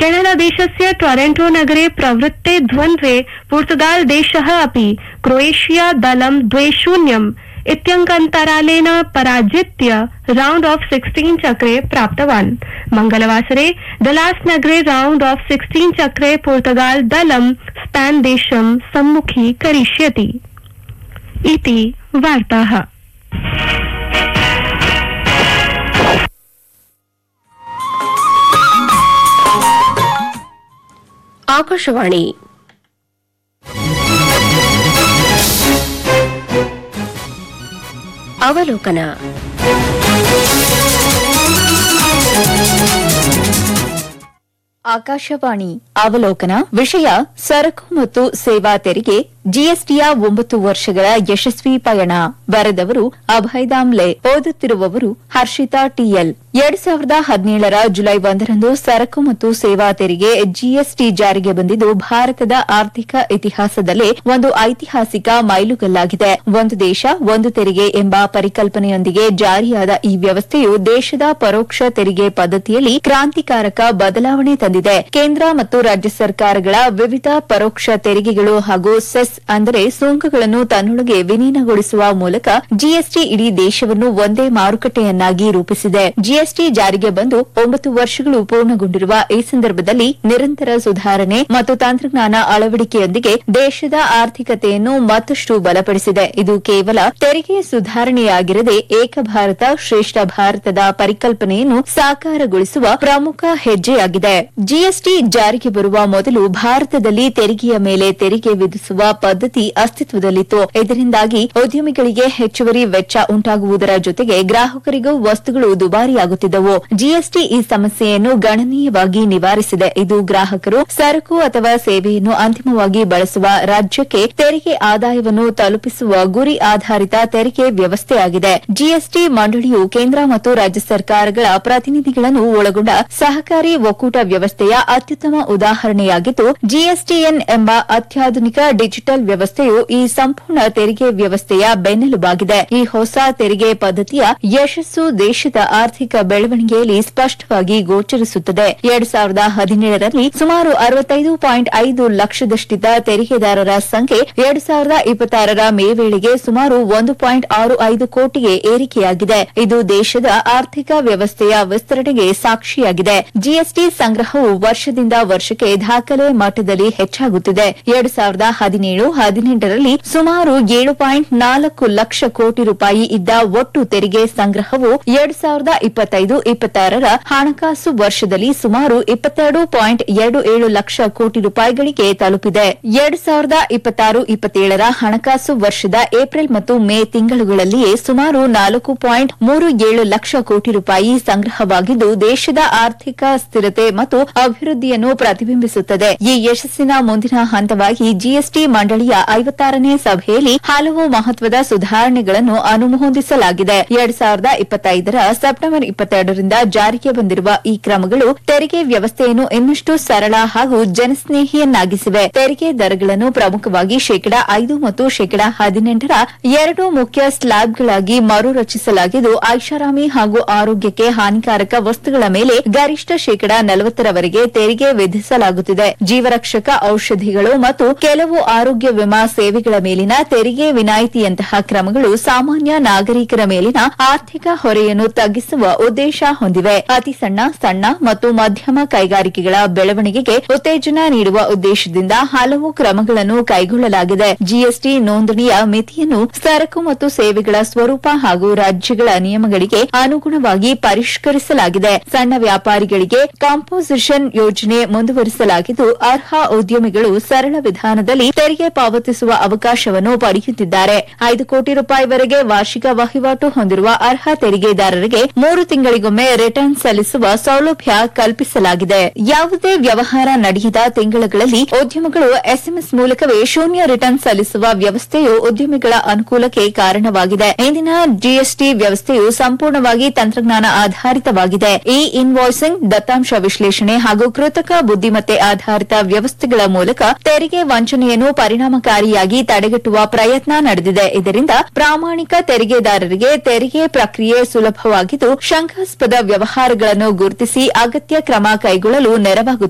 केनडादेशस्य Toronto नगरे प्रवृत्ते द्वन्द्वे पुर्तगाल देशः अपि क्रोएशिया दलं द्वे शून्यम् इत्यङ्कान्तरालेन पराजित्य राउण्ड ऑफ 16 चक्रे प्राप्तवान् मंगलवासरे डलास नगरे राउण्ड ऑफ 16 चक्रे पुर्तगाल दलं स्पेन देशं सम्मुखीकरिष्यति इति वार्ताः ಆಕಾಶವಾಣಿ ಅವಲೋಕನ ಆಕಾಶವಾಣಿ ಅವಲೋಕನ ವಿಷಯ ಸರಕು ಮತ್ತು ಸೇವಾ ತೆರಿಗೆ ಜಿಎಸ್ಟಿಯ ಒಂಬತ್ತು ವರ್ಷಗಳ ಯಶಸ್ವಿ ಪಯಣ ಬರೆದವರು ಅಭಯ್ ದಾಮ್ಲೆ ಓದುತ್ತಿರುವವರು ಹರ್ಷಿತಾ ಟಿಎಲ್ ಎರಡ್ ಸಾವಿರದ ಹದಿನೇಳರ ಜುಲೈ ಒಂದರಂದು ಸರಕು ಮತ್ತು ಸೇವಾ ತೆರಿಗೆ ಜಿಎಸ್ಟಿ ಜಾರಿಗೆ ಬಂದಿದ್ದು ಭಾರತದ ಆರ್ಥಿಕ ಇತಿಹಾಸದಲ್ಲೇ ಒಂದು ಐತಿಹಾಸಿಕ ಮೈಲುಗಲ್ಲಾಗಿದೆ ಒಂದು ದೇಶ ಒಂದು ತೆರಿಗೆ ಎಂಬ ಪರಿಕಲ್ಪನೆಯೊಂದಿಗೆ ಜಾರಿಯಾದ ಈ ವ್ಯವಸ್ಥೆಯು ದೇಶದ ಪರೋಕ್ಷ ತೆರಿಗೆ ಪದ್ಧತಿಯಲ್ಲಿ ಕ್ರಾಂತಿಕಾರಕ ಬದಲಾವಣೆ ತಂದಿದೆ ಕೇಂದ್ರ ಮತ್ತು ರಾಜ್ಯ ಸರ್ಕಾರಗಳ ವಿವಿಧ ಪರೋಕ್ಷ ತೆರಿಗೆಗಳು ಹಾಗೂ ಸೆಸ್ ಅಂದರೆ ಸುಂಕಗಳನ್ನು ತನ್ನೊಳಗೆ ವಿಲೀನಗೊಳಿಸುವ ಮೂಲಕ ಜಿಎಸ್ಟಿ ಇಡೀ ದೇಶವನ್ನು ಒಂದೇ ಮಾರುಕಟ್ಟೆಯನ್ನಾಗಿ ರೂಪಿಸಿದೆ ಜಿಎಸ್ಟಿ ಜಾರಿಗೆ ಬಂದು ಒಂಬತ್ತು ವರ್ಷಗಳು ಪೂರ್ಣಗೊಂಡಿರುವ ಈ ಸಂದರ್ಭದಲ್ಲಿ ನಿರಂತರ ಸುಧಾರಣೆ ಮತ್ತು ತಂತ್ರಜ್ಞಾನ ಅಳವಡಿಕೆಯೊಂದಿಗೆ ದೇಶದ ಆರ್ಥಿಕತೆಯನ್ನು ಮತ್ತಷ್ಟು ಬಲಪಡಿಸಿದೆ ಇದು ಕೇವಲ ತೆರಿಗೆ ಸುಧಾರಣೆಯಾಗಿರದೆ ಏಕ ಭಾರತ ಶ್ರೇಷ್ಠ ಭಾರತದ ಪರಿಕಲ್ಪನೆಯನ್ನು ಸಾಕಾರಗೊಳಿಸುವ ಪ್ರಮುಖ ಹೆಜ್ಜೆಯಾಗಿದೆ ಜಿಎಸ್ಟಿ ಜಾರಿಗೆ ಬರುವ ಮೊದಲು ಭಾರತದಲ್ಲಿ ತೆರಿಗೆಯ ಮೇಲೆ ತೆರಿಗೆ ವಿಧಿಸುವ ಪದ್ಧತಿ ಅಸ್ತಿತ್ವದಲ್ಲಿತ್ತು ಇದರಿಂದಾಗಿ ಉದ್ಯಮಿಗಳಿಗೆ ಹೆಚ್ಚುವರಿ ವೆಚ್ಚ ಉಂಟಾಗುವುದರ ಜೊತೆಗೆ ಗ್ರಾಹಕರಿಗೂ ವಸ್ತುಗಳು ದುಬಾರಿಯಾಗುತ್ತಿದ್ದವು ಜಿಎಸ್ಟಿ ಈ ಸಮಸ್ಯೆಯನ್ನು ಗಣನೀಯವಾಗಿ ನಿವಾರಿಸಿದೆ ಇದು ಗ್ರಾಹಕರು ಸರಕು ಅಥವಾ ಸೇವೆಯನ್ನು ಅಂತಿಮವಾಗಿ ಬಳಸುವ ರಾಜ್ಯಕ್ಕೆ ತೆರಿಗೆ ಆದಾಯವನ್ನು ತಲುಪಿಸುವ ಗುರಿ ಆಧಾರಿತ ತೆರಿಗೆ ವ್ಯವಸ್ಥೆಯಾಗಿದೆ ಜಿಎಸ್ಟಿ ಮಂಡಳಿಯು ಕೇಂದ್ರ ಮತ್ತು ರಾಜ್ಯ ಸರ್ಕಾರಗಳ ಪ್ರತಿನಿಧಿಗಳನ್ನು ಒಳಗೊಂಡ ಸಹಕಾರಿ ಒಕ್ಕೂಟ ವ್ಯವಸ್ಥೆಯ ಅತ್ಯುತ್ತಮ ಉದಾಹರಣೆಯಾಗಿದ್ದು ಜಿಎಸ್ಟಿಎನ್ ಎಂಬ ಅತ್ಯಾಧುನಿಕ ಡಿಜಿಟಲ್ ವ್ಯವಸ್ಥೆಯು ಈ ಸಂಪೂರ್ಣ ತೆರಿಗೆ ವ್ಯವಸ್ಥೆಯ ಬೆನ್ನೆಲುಬಾಗಿದೆ ಈ ಹೊಸ ತೆರಿಗೆ ಪದ್ಧತಿಯ ಯಶಸ್ಸು ದೇಶದ ಆರ್ಥಿಕ ಬೆಳವಣಿಗೆಯಲ್ಲಿ ಸ್ಪಷ್ಟವಾಗಿ ಗೋಚರಿಸುತ್ತದೆ ಎರಡ್ ಸಾವಿರದ ಹದಿನೇಳರಲ್ಲಿ ಸುಮಾರು ಅರವತ್ತೈದು ಪಾಯಿಂಟ್ ಐದು ಲಕ್ಷದಷ್ಟಿದ್ದ ತೆರಿಗೆದಾರರ ಸಂಖ್ಯೆ ಎರಡ್ ಸಾವಿರದ ಇಪ್ಪತ್ತಾರರ ಮೇ ವೇಳೆಗೆ ಸುಮಾರು ಒಂದು ಪಾಯಿಂಟ್ ಆರು ಐದು ಕೋಟಿಗೆ ಏರಿಕೆಯಾಗಿದೆ ಇದು ದೇಶದ ಆರ್ಥಿಕ ವ್ಯವಸ್ಥೆಯ ವಿಸ್ತರಣೆಗೆ ಸಾಕ್ಷಿಯಾಗಿದೆ ಜಿಎಸ್ಟಿ ಸಂಗ್ರಹವು ವರ್ಷದಿಂದ ವರ್ಷಕ್ಕೆ ದಾಖಲೆ ಮಟ್ಟದಲ್ಲಿ ಹೆಚ್ಚಾಗುತ್ತಿದೆ ಎರಡ್ ಸಾವಿರದ ಹದಿನೇಳು ಹದಿನೆಂಟರಲ್ಲಿ ಸುಮಾರು ಏಳು ಪಾಯಿಂಟ್ ನಾಲ್ಕು ಲಕ್ಷ ಕೋಟಿ ರೂಪಾಯಿ ಇದ್ದ ಒಟ್ಟು ತೆರಿಗೆ ಸಂಗ್ರಹವು ಎರಡ್ ಸಾವಿರದ ಇಪ್ಪತ್ತೈದು ಇಪ್ಪತ್ತಾರರ ಹಣಕಾಸು ವರ್ಷದಲ್ಲಿ ಸುಮಾರು ಇಪ್ಪತ್ತೆರಡು ಪಾಯಿಂಟ್ ಎರಡು ಏಳು ಲಕ್ಷ ಕೋಟಿ ರೂಪಾಯಿಗಳಿಗೆ ತಲುಪಿದೆ ಎರಡ್ ಸಾವಿರದ ಇಪ್ಪತ್ತಾರು ಇಪ್ಪತ್ತೇಳರ ಹಣಕಾಸು ವರ್ಷದ ಏಪ್ರಿಲ್ ಮತ್ತು ಮೇ ತಿಂಗಳುಗಳಲ್ಲಿಯೇ ಸುಮಾರು ನಾಲ್ಕು ಪಾಯಿಂಟ್ ಮೂರು ಏಳು ಲಕ್ಷ ಕೋಟಿ ರೂಪಾಯಿ ಸಂಗ್ರಹವಾಗಿದ್ದು ದೇಶದ ಆರ್ಥಿಕ ಸ್ಥಿರತೆ ಮತ್ತು ಅಭಿವೃದ್ಧಿಯನ್ನು ಪ್ರತಿಬಿಂಬಿಸುತ್ತದೆ ಈ ಯಶಸ್ಸಿನ ಮುಂದಿನ ಹಂತವಾಗಿ ಜಿಎಸ್ಟಿ ಮಂಡಳಿಯ ಐವತ್ತಾರನೇ ಸಭೆಯಲ್ಲಿ ಹಲವು ಮಹತ್ವದ ಸುಧಾರಣೆಗಳನ್ನು ಅನುಮೋದಿಸಲಾಗಿದೆ ಎರಡ್ ಸಾವಿರದ ಇಪ್ಪತ್ತೈದರ ಸೆಪ್ಟೆಂಬರ್ ಇಪ್ಪತ್ತೆರಡರಿಂದ ಜಾರಿಗೆ ಬಂದಿರುವ ಈ ಕ್ರಮಗಳು ತೆರಿಗೆ ವ್ಯವಸ್ಥೆಯನ್ನು ಇನ್ನಷ್ಟು ಸರಳ ಹಾಗೂ ಜನಸ್ನೇಹಿಯನ್ನಾಗಿಸಿವೆ ತೆರಿಗೆ ದರಗಳನ್ನು ಪ್ರಮುಖವಾಗಿ ಶೇಕಡಾ ಐದು ಮತ್ತು ಶೇಕಡಾ ಹದಿನೆಂಟರ ಎರಡು ಮುಖ್ಯ ಸ್ಲ್ಯಾಬ್ಗಳಾಗಿ ಮರುರಚಿಸಲಾಗಿದ್ದು ಐಷಾರಾಮಿ ಹಾಗೂ ಆರೋಗ್ಯಕ್ಕೆ ಹಾನಿಕಾರಕ ವಸ್ತುಗಳ ಮೇಲೆ ಗರಿಷ್ಠ ಶೇಕಡಾ ನಲವತ್ತರವರೆಗೆ ತೆರಿಗೆ ವಿಧಿಸಲಾಗುತ್ತಿದೆ ಜೀವರಕ್ಷಕ ಔಷಧಿಗಳು ಮತ್ತು ಕೆಲವು ಆರೋಗ್ಯ ವಿಮಾ ಸೇವೆಗಳ ಮೇಲಿನ ತೆರಿಗೆ ವಿನಾಯಿತಿಯಂತಹ ಕ್ರಮಗಳು ಸಾಮಾನ್ಯ ನಾಗರಿಕರ ಮೇಲಿನ ಆರ್ಥಿಕ ಹೊರೆಯನ್ನು ತಗ್ಗಿಸುವ ಉದ್ದೇಶ ಹೊಂದಿವೆ ಅತಿ ಸಣ್ಣ ಸಣ್ಣ ಮತ್ತು ಮಧ್ಯಮ ಕೈಗಾರಿಕೆಗಳ ಬೆಳವಣಿಗೆಗೆ ಉತ್ತೇಜನ ನೀಡುವ ಉದ್ದೇಶದಿಂದ ಹಲವು ಕ್ರಮಗಳನ್ನು ಕೈಗೊಳ್ಳಲಾಗಿದೆ ಜಿಎಸ್ಟಿ ನೋಂದಣಿಯ ಮಿತಿಯನ್ನು ಸರಕು ಮತ್ತು ಸೇವೆಗಳ ಸ್ವರೂಪ ಹಾಗೂ ರಾಜ್ಯಗಳ ನಿಯಮಗಳಿಗೆ ಅನುಗುಣವಾಗಿ ಪರಿಷ್ಕರಿಸಲಾಗಿದೆ ಸಣ್ಣ ವ್ಯಾಪಾರಿಗಳಿಗೆ ಕಾಂಪೋಸಿಷನ್ ಯೋಜನೆ ಮುಂದುವರಿಸಲಾಗಿದ್ದು ಅರ್ಹ ಉದ್ಯಮಿಗಳು ಸರಳ ವಿಧಾನದಲ್ಲಿ ತೆರಿಗೆ ಪಾವತಿಸುವ ಅವಕಾಶವನ್ನು ಪಡೆಯುತ್ತಿದ್ದಾರೆ ಐದು ಕೋಟಿ ರೂಪಾಯಿವರೆಗೆ ವಾರ್ಷಿಕ ವಹಿವಾಟು ಹೊಂದಿರುವ ಅರ್ಹ ತೆರಿಗೆದಾರರಿಗೆ ಮೂರು ತಿಂಗಳಿಗೊಮ್ಮೆ ರಿಟರ್ನ್ ಸಲ್ಲಿಸುವ ಸೌಲಭ್ಯ ಕಲ್ಪಿಸಲಾಗಿದೆ ಯಾವುದೇ ವ್ಯವಹಾರ ನಡೆಯದ ತಿಂಗಳುಗಳಲ್ಲಿ ಉದ್ಯಮಗಳು ಎಸ್ಎಂಎಸ್ ಮೂಲಕವೇ ಶೂನ್ಯ ರಿಟರ್ನ್ ಸಲ್ಲಿಸುವ ವ್ಯವಸ್ಥೆಯು ಉದ್ಯಮಿಗಳ ಅನುಕೂಲಕ್ಕೆ ಕಾರಣವಾಗಿದೆ ಇಂದಿನ ಜಿಎಸ್ಟಿ ವ್ಯವಸ್ಥೆಯು ಸಂಪೂರ್ಣವಾಗಿ ತಂತ್ರಜ್ಞಾನ ಆಧಾರಿತವಾಗಿದೆ ಇ ಇನ್ವಾಯ್ಸಿಂಗ್ ದತ್ತಾಂಶ ವಿಶ್ಲೇಷಣೆ ಹಾಗೂ ಕೃತಕ ಬುದ್ದಿಮತ್ತೆ ಆಧಾರಿತ ವ್ಯವಸ್ಥೆಗಳ ಮೂಲಕ ತೆರಿಗೆ ವಂಚನೆಯನ್ನು ಪರಿಣಾಮಕಾರಿಯಾಗಿ ತಡೆಗಟ್ಟುವ ಪ್ರಯತ್ನ ನಡೆದಿದೆ ಇದರಿಂದ ಪ್ರಾಮಾಣಿಕ ತೆರಿಗೆದಾರರಿಗೆ ತೆರಿಗೆ ಪ್ರಕ್ರಿಯೆ ಸುಲಭವಾಗಿದ್ದು ಶಂಕಾಸ್ಪದ ವ್ಯವಹಾರಗಳನ್ನು ಗುರುತಿಸಿ ಅಗತ್ಯ ಕ್ರಮ ಕೈಗೊಳ್ಳಲು ನೆರವಾಗುತ್ತದೆ